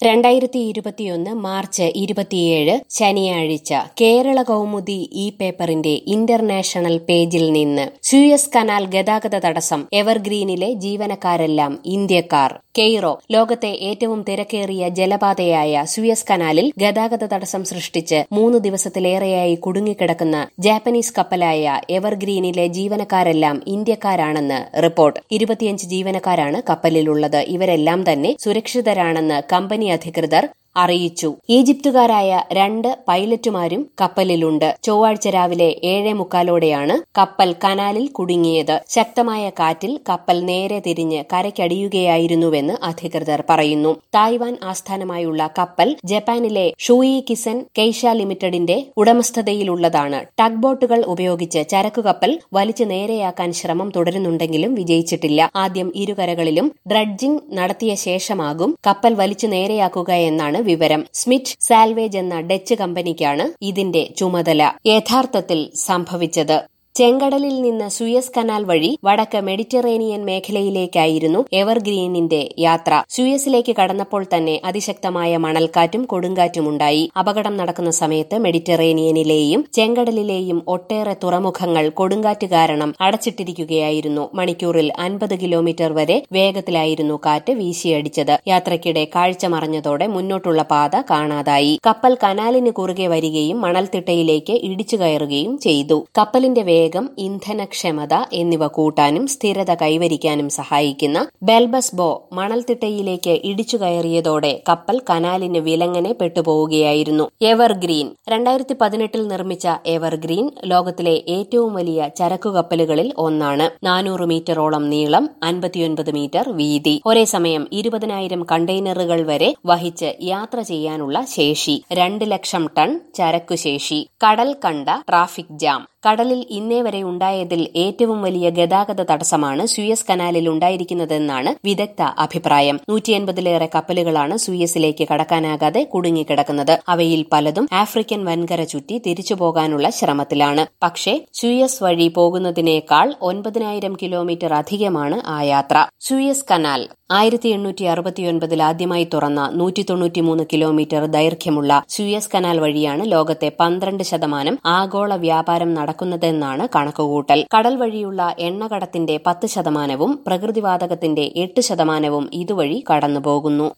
രണ്ടായിരത്തി ഇരുപത്തിയൊന്ന് മാർച്ച് ഇരുപത്തിയേഴ് ശനിയാഴ്ച കേരള കൗമുദി ഇ പേപ്പറിന്റെ ഇന്റർനാഷണൽ പേജിൽ നിന്ന് സൂയസ് കനാൽ ഗതാഗത തടസ്സം എവർഗ്രീനിലെ ജീവനക്കാരെല്ലാം ഇന്ത്യക്കാർ കെയ്റോ ലോകത്തെ ഏറ്റവും തിരക്കേറിയ ജലപാതയായ സൂയസ് കനാലിൽ ഗതാഗത തടസ്സം സൃഷ്ടിച്ച് മൂന്ന് ദിവസത്തിലേറെയായി കുടുങ്ങിക്കിടക്കുന്ന ജാപ്പനീസ് കപ്പലായ എവർഗ്രീനിലെ ജീവനക്കാരെല്ലാം ഇന്ത്യക്കാരാണെന്ന് റിപ്പോർട്ട് ഇരുപത്തിയഞ്ച് ജീവനക്കാരാണ് കപ്പലിലുള്ളത് ഇവരെല്ലാം തന്നെ സുരക്ഷിതരാണെന്ന് കമ്പനി അധികൃതർ അറിയിച്ചു ഈജിപ്തുകാരായ രണ്ട് പൈലറ്റുമാരും കപ്പലിലുണ്ട് ചൊവ്വാഴ്ച രാവിലെ ഏഴേ മുക്കാലോടെയാണ് കപ്പൽ കനാലിൽ കുടുങ്ങിയത് ശക്തമായ കാറ്റിൽ കപ്പൽ നേരെ തിരിഞ്ഞ് കരയ്ക്കടിയുകയായിരുന്നുവെന്ന് അധികൃതർ പറയുന്നു തായ്വാൻ ആസ്ഥാനമായുള്ള കപ്പൽ ജപ്പാനിലെ ഷൂയി കിസൻ കെയ്ഷ ലിമിറ്റഡിന്റെ ഉടമസ്ഥതയിലുള്ളതാണ് ടഗ് ബോട്ടുകൾ ഉപയോഗിച്ച് ചരക്കു കപ്പൽ വലിച്ചു നേരെയാക്കാൻ ശ്രമം തുടരുന്നുണ്ടെങ്കിലും വിജയിച്ചിട്ടില്ല ആദ്യം ഇരുകരകളിലും ഡ്രഡ്ജിംഗ് നടത്തിയ ശേഷമാകും കപ്പൽ വലിച്ചു നേരെയാക്കുക എന്നാണ് വിവരം സ്മിറ്റ് സാൽവേജ് എന്ന ഡച്ച് കമ്പനിക്കാണ് ഇതിന്റെ ചുമതല യഥാർത്ഥത്തിൽ സംഭവിച്ചത് ചെങ്കടലിൽ നിന്ന് സുയസ് കനാൽ വഴി വടക്ക് മെഡിറ്ററേനിയൻ മേഖലയിലേക്കായിരുന്നു എവർഗ്രീനിന്റെ യാത്ര സുയസിലേക്ക് കടന്നപ്പോൾ തന്നെ അതിശക്തമായ മണൽക്കാറ്റും കൊടുങ്കാറ്റുമുണ്ടായി അപകടം നടക്കുന്ന സമയത്ത് മെഡിറ്ററേനിയനിലെയും ചെങ്കടലിലെയും ഒട്ടേറെ തുറമുഖങ്ങൾ കൊടുങ്കാറ്റ് കാരണം അടച്ചിട്ടിരിക്കുകയായിരുന്നു മണിക്കൂറിൽ അൻപത് കിലോമീറ്റർ വരെ വേഗത്തിലായിരുന്നു കാറ്റ് വീശിയടിച്ചത് യാത്രയ്ക്കിടെ കാഴ്ച മറഞ്ഞതോടെ മുന്നോട്ടുള്ള പാത കാണാതായി കപ്പൽ കനാലിന് കുറുകെ വരികയും മണൽത്തിട്ടയിലേക്ക് ഇടിച്ചു കയറുകയും ചെയ്തു കപ്പലിന്റെ വേഗം ഇന്ധനക്ഷമത എന്നിവ കൂട്ടാനും സ്ഥിരത കൈവരിക്കാനും സഹായിക്കുന്ന ബെൽബസ് ബോ മണൽത്തിട്ടയിലേക്ക് ഇടിച്ചു കയറിയതോടെ കപ്പൽ കനാലിന് വിലങ്ങനെ പെട്ടുപോവുകയായിരുന്നു എവർഗ്രീൻ രണ്ടായിരത്തി പതിനെട്ടിൽ നിർമ്മിച്ച എവർഗ്രീൻ ലോകത്തിലെ ഏറ്റവും വലിയ ചരക്കു കപ്പലുകളിൽ ഒന്നാണ് നാനൂറ് മീറ്ററോളം നീളം അൻപത്തിയൊൻപത് മീറ്റർ വീതി ഒരേ സമയം ഇരുപതിനായിരം കണ്ടെയ്നറുകൾ വരെ വഹിച്ച് യാത്ര ചെയ്യാനുള്ള ശേഷി രണ്ട് ലക്ഷം ടൺ ചരക്കുശേഷി കടൽ കണ്ട ട്രാഫിക് ജാം കടലിൽ ഇന്നേ വരെ ഉണ്ടായതിൽ ഏറ്റവും വലിയ ഗതാഗത തടസ്സമാണ് സുയസ് കനാലിൽ ഉണ്ടായിരിക്കുന്നതെന്നാണ് വിദഗ്ധ അഭിപ്രായം നൂറ്റിയൻപതിലേറെ കപ്പലുകളാണ് സുയസിലേക്ക് കടക്കാനാകാതെ കുടുങ്ങിക്കിടക്കുന്നത് അവയിൽ പലതും ആഫ്രിക്കൻ വൻകര ചുറ്റി തിരിച്ചു പോകാനുള്ള ശ്രമത്തിലാണ് പക്ഷേ സുയസ് വഴി പോകുന്നതിനേക്കാൾ ഒൻപതിനായിരം കിലോമീറ്റർ അധികമാണ് ആ യാത്ര സുയസ് കനാൽ ആയിരത്തി എണ്ണൂറ്റി അറുപത്തിയൊൻപതിൽ ആദ്യമായി തുറന്ന നൂറ്റി തൊണ്ണൂറ്റിമൂന്ന് കിലോമീറ്റർ ദൈർഘ്യമുള്ള സുയസ് കനാൽ വഴിയാണ് ലോകത്തെ പന്ത്രണ്ട് ശതമാനം ആഗോള വ്യാപാരം നടക്കുന്നതെന്നാണ് കണക്കുകൂട്ടൽ കടൽ വഴിയുള്ള എണ്ണകടത്തിന്റെ പത്ത് ശതമാനവും പ്രകൃതിവാതകത്തിന്റെ എട്ട് ശതമാനവും ഇതുവഴി കടന്നുപോകുന്നു